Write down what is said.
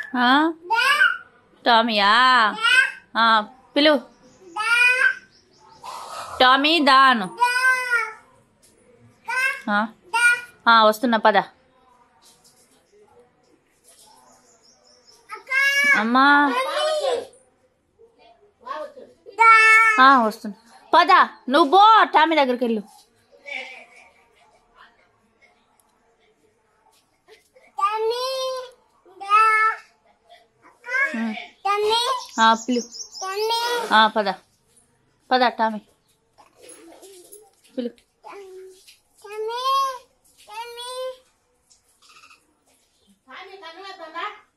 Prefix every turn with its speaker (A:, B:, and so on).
A: ఆ? టామీయా ఆ, పిలు టామీ దాను ఆ? ఆ, వస్తున్నా పద అమ్మా ఆ, వస్తున్నా పద నువ్వు పో టామీ దగ్గరికి వెళ్ళు ఉమ్. ఆ, పిలు ఆ, పద పద టామీ పిలు
B: Kami, kami.